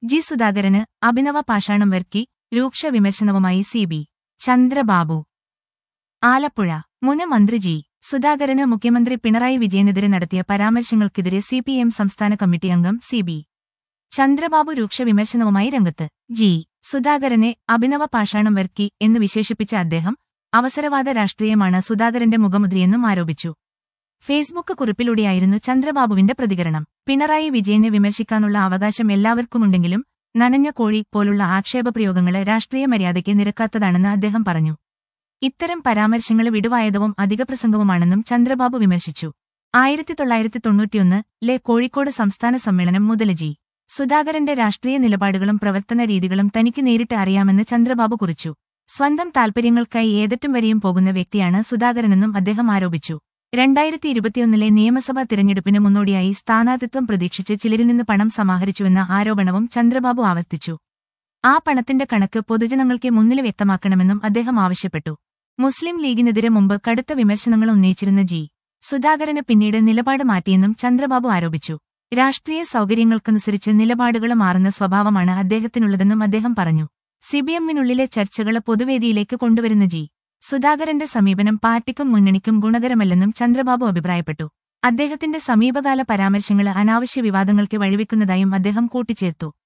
G സുധാകരന് അഭിനവ പാഷാണം വർക്കി രൂക്ഷ വിമർശനവുമായി C B Chandrababu Alappuzha മുൻ മന്ത്രി ജി സുധാകരന് മുഖ്യമന്ത്രി പിണറായി വിജയനെതിരെ നടത്തിയ പരാമർശങ്ങൾക്കെതിരെ സി പി എം സംസ്ഥാന കമ്മിറ്റി അംഗം സി ബി ചന്ദ്രബാബു രൂക്ഷ വിമർശനവുമായി രംഗത്ത് ജി സുധാകരനെ അഭിനവ പാഷാണം വർക്കി എന്ന് വിശേഷിപ്പിച്ച അദ്ദേഹം അവസരവാദ രാഷ്ട്രീയമാണ് സുധാകരന്റെ മുഖമുദ്രയെന്നും ആരോപിച്ചു ഫേസ്ബുക്ക് കുറിപ്പിലൂടെയായിരുന്നു ചന്ദ്രബാബുവിന്റെ പ്രതികരണം പിണറായി വിജയനെ വിമർശിക്കാനുള്ള അവകാശം എല്ലാവർക്കുമുണ്ടെങ്കിലും നനഞ്ഞ കോഴി പോലുള്ള ആക്ഷേപപ്രയോഗങ്ങള് രാഷ്ട്രീയ മര്യാദയ്ക്ക് നിരക്കാത്തതാണെന്ന് അദ്ദേഹം പറഞ്ഞു ഇത്തരം പരാമർശങ്ങൾ വിടുവായതവും അധികപ്രസംഗവുമാണെന്നും ചന്ദ്രബാബു വിമർശിച്ചു ആയിരത്തി തൊള്ളായിരത്തി തൊണ്ണൂറ്റിയൊന്ന് ലെ കോഴിക്കോട് സംസ്ഥാന സമ്മേളനം മുതൽ ജി സുധാകരന്റെ രാഷ്ട്രീയ നിലപാടുകളും പ്രവർത്തന രീതികളും തനിക്ക് നേരിട്ട് അറിയാമെന്ന് ചന്ദ്രബാബു കുറിച്ചു സ്വന്തം താൽപര്യങ്ങൾക്കായി ഏതറ്റം വരെയും പോകുന്ന വ്യക്തിയാണ് സുധാകരനെന്നും അദ്ദേഹം ആരോപിച്ചു രണ്ടായിരത്തി ഇരുപത്തിയൊന്നിലെ നിയമസഭാ തിരഞ്ഞെടുപ്പിന് മുന്നോടിയായി സ്ഥാനാർത്ഥിത്വം പ്രതീക്ഷിച്ച് ചിലരിൽ നിന്ന് പണം സമാഹരിച്ചുവെന്ന ആരോപണവും ചന്ദ്രബാബു ആവർത്തിച്ചു ആ പണത്തിന്റെ കണക്ക് പൊതുജനങ്ങൾക്ക് മുന്നിൽ വ്യക്തമാക്കണമെന്നും അദ്ദേഹം ആവശ്യപ്പെട്ടു മുസ്ലിം ലീഗിനെതിരെ മുമ്പ് കടുത്ത വിമർശനങ്ങൾ ഉന്നയിച്ചിരുന്ന ജി സുധാകരന് പിന്നീട് നിലപാട് മാറ്റിയെന്നും ചന്ദ്രബാബു ആരോപിച്ചു രാഷ്ട്രീയ സൗകര്യങ്ങൾക്കനുസരിച്ച് നിലപാടുകൾ മാറുന്ന സ്വഭാവമാണ് അദ്ദേഹത്തിനുള്ളതെന്നും അദ്ദേഹം പറഞ്ഞു സിബിഎമ്മിനുള്ളിലെ ചർച്ചകൾ പൊതുവേദിയിലേക്ക് കൊണ്ടുവരുന്ന ജി സുധാകരന്റെ സമീപനം പാർട്ടിക്കും മുന്നണിക്കും ഗുണകരമല്ലെന്നും ചന്ദ്രബാബു അഭിപ്രായപ്പെട്ടു അദ്ദേഹത്തിന്റെ സമീപകാല പരാമർശങ്ങൾ അനാവശ്യ വിവാദങ്ങൾക്ക് വഴിവെക്കുന്നതായും അദ്ദേഹം കൂട്ടിച്ചേർത്തു